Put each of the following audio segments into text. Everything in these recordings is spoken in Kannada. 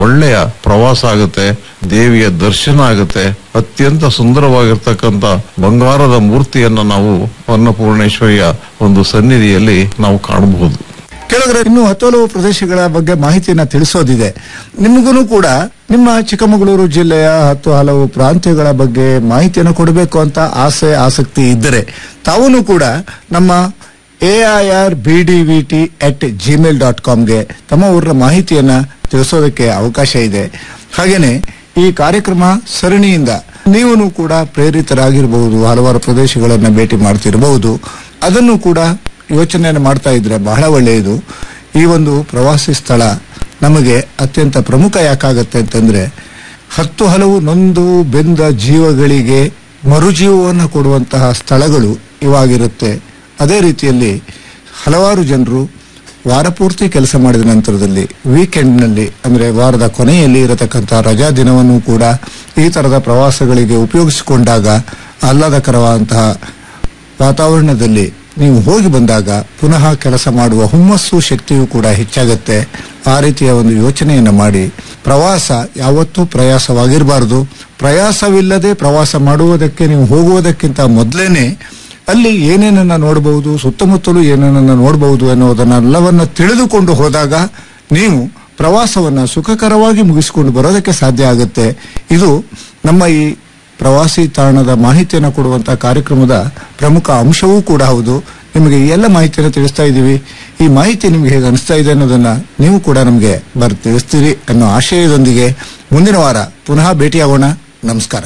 ಒಳ್ಳೆಯ ಪ್ರವಾಸ ಆಗುತ್ತೆ ದೇವಿಯ ದರ್ಶನ ಆಗುತ್ತೆ ಅತ್ಯಂತ ಸುಂದರವಾಗಿರ್ತಕ್ಕಂಥ ಬಂಗಾರದ ಮೂರ್ತಿಯನ್ನ ನಾವು ಅನ್ನಪೂರ್ಣೇಶ್ವರಿಯ ಒಂದು ಸನ್ನಿಧಿಯಲ್ಲಿ ನಾವು ಕಾಣಬಹುದು ಕೆಳಗಡೆ ಇನ್ನು ಹತ್ತು ಹಲವು ಪ್ರದೇಶಗಳ ಬಗ್ಗೆ ಮಾಹಿತಿಯನ್ನ ತಿಳಿಸೋದಿದೆ ನಿಮಗೂ ಕೂಡ ನಿಮ್ಮ ಚಿಕ್ಕಮಗಳೂರು ಜಿಲ್ಲೆಯ ಹತ್ತು ಹಲವು ಪ್ರಾಂತ್ಯಗಳ ಬಗ್ಗೆ ಮಾಹಿತಿಯನ್ನು ಕೊಡಬೇಕು ಅಂತ ಆಸೆ ಆಸಕ್ತಿ ಇದ್ದರೆ ತಾವೂ ಕೂಡ ನಮ್ಮ A I R B D V T at gmail dot ಕಾಮ್ಗೆ ತಮ್ಮ ಊರಿನ ಮಾಹಿತಿಯನ್ನ ತಿಳಿಸೋದಕ್ಕೆ ಅವಕಾಶ ಇದೆ ಹಾಗೇನೆ ಈ ಕಾರ್ಯಕ್ರಮ ಸರಣಿಯಿಂದ ನೀವು ಕೂಡ ಪ್ರೇರಿತರಾಗಿರಬಹುದು ಹಲವಾರು ಪ್ರದೇಶಗಳನ್ನ ಭೇಟಿ ಮಾಡ್ತಿರಬಹುದು ಅದನ್ನು ಕೂಡ ಯೋಚನೆಯನ್ನು ಮಾಡ್ತಾ ಇದ್ರೆ ಬಹಳ ಒಳ್ಳೆಯದು ಈ ಒಂದು ಪ್ರವಾಸಿ ಸ್ಥಳ ನಮಗೆ ಅತ್ಯಂತ ಪ್ರಮುಖ ಯಾಕಾಗತ್ತೆ ಅಂತಂದ್ರೆ ಹತ್ತು ಹಲವು ನೊಂದು ಬೆಂದ ಜೀವಗಳಿಗೆ ಮರುಜೀವವನ್ನು ಕೊಡುವಂತಹ ಸ್ಥಳಗಳು ಇವಾಗಿರುತ್ತೆ ಅದೇ ರೀತಿಯಲ್ಲಿ ಹಲವಾರು ಜನರು ವಾರಪೂರ್ತಿ ಕೆಲಸ ಮಾಡಿದ ನಂತರದಲ್ಲಿ ವೀಕೆಂಡ್ನಲ್ಲಿ ಅಂದ್ರೆ ವಾರದ ಕೊನೆಯಲ್ಲಿ ಇರತಕ್ಕಂತಹ ರಜಾ ದಿನವನ್ನು ಕೂಡ ಈ ತರದ ಪ್ರವಾಸಗಳಿಗೆ ಉಪಯೋಗಿಸಿಕೊಂಡಾಗ ಆಹ್ಲಾದಕರವಾದಂತಹ ವಾತಾವರಣದಲ್ಲಿ ನೀವು ಹೋಗಿ ಬಂದಾಗ ಪುನಃ ಕೆಲಸ ಮಾಡುವ ಹುಮ್ಮಸ್ಸು ಶಕ್ತಿಯೂ ಕೂಡ ಹೆಚ್ಚಾಗುತ್ತೆ ಆ ರೀತಿಯ ಒಂದು ಯೋಚನೆಯನ್ನು ಮಾಡಿ ಪ್ರವಾಸ ಯಾವತ್ತೂ ಪ್ರಯಾಸವಾಗಿರಬಾರದು ಪ್ರಯಾಸವಿಲ್ಲದೆ ಪ್ರವಾಸ ಮಾಡುವುದಕ್ಕೆ ನೀವು ಹೋಗುವುದಕ್ಕಿಂತ ಮೊದಲೇನೆ ಅಲ್ಲಿ ಏನೇನನ್ನ ನೋಡಬಹುದು ಸುತ್ತಮುತ್ತಲೂ ಏನೇನನ್ನ ನೋಡಬಹುದು ಎನ್ನುವುದನ್ನೆಲ್ಲವನ್ನ ತಿಳಿದುಕೊಂಡು ಹೋದಾಗ ನೀವು ಪ್ರವಾಸವನ್ನ ಸುಖಕರವಾಗಿ ಮುಗಿಸಿಕೊಂಡು ಬರೋದಕ್ಕೆ ಸಾಧ್ಯ ಆಗುತ್ತೆ ಇದು ನಮ್ಮ ಈ ಪ್ರವಾಸಿ ತಾಣದ ಮಾಹಿತಿಯನ್ನು ಕೊಡುವಂತಹ ಕಾರ್ಯಕ್ರಮದ ಪ್ರಮುಖ ಅಂಶವೂ ಕೂಡ ಹೌದು ನಿಮಗೆ ಈ ಎಲ್ಲ ಮಾಹಿತಿಯನ್ನು ತಿಳಿಸ್ತಾ ಇದ್ದೀವಿ ಈ ಮಾಹಿತಿ ನಿಮಗೆ ಹೇಗೆ ಅನಿಸ್ತಾ ಇದೆ ಅನ್ನೋದನ್ನ ನೀವು ಕೂಡ ನಮಗೆ ಬರ್ ತಿಳಿಸ್ತೀರಿ ಅನ್ನೋ ಆಶಯದೊಂದಿಗೆ ಮುಂದಿನ ವಾರ ಪುನಃ ಭೇಟಿಯಾಗೋಣ ನಮಸ್ಕಾರ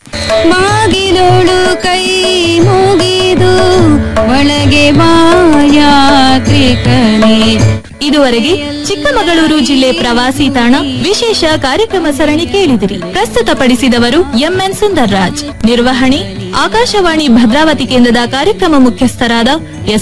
ಬಾಗಿಲೋಳು ಕೈ ಮುಗಿದು ಒಳಗೆ ಬಾಯಾತ್ರಿಕನೇ ಇದುವರೆಗೆ ಚಿಕ್ಕಮಗಳೂರು ಜಿಲ್ಲೆ ಪ್ರವಾಸಿ ತಾಣ ವಿಶೇಷ ಕಾರ್ಯಕ್ರಮ ಸರಣಿ ಕೇಳಿದಿರಿ ಪ್ರಸ್ತುತಪಡಿಸಿದವರು ಎಂಎನ್ ಸುಂದರ್ರಾಜ್ ನಿರ್ವಹಣೆ ಆಕಾಶವಾಣಿ ಭದ್ರಾವತಿ ಕೇಂದ್ರದ ಕಾರ್ಯಕ್ರಮ ಮುಖ್ಯಸ್ಥರಾದ ಎಸ್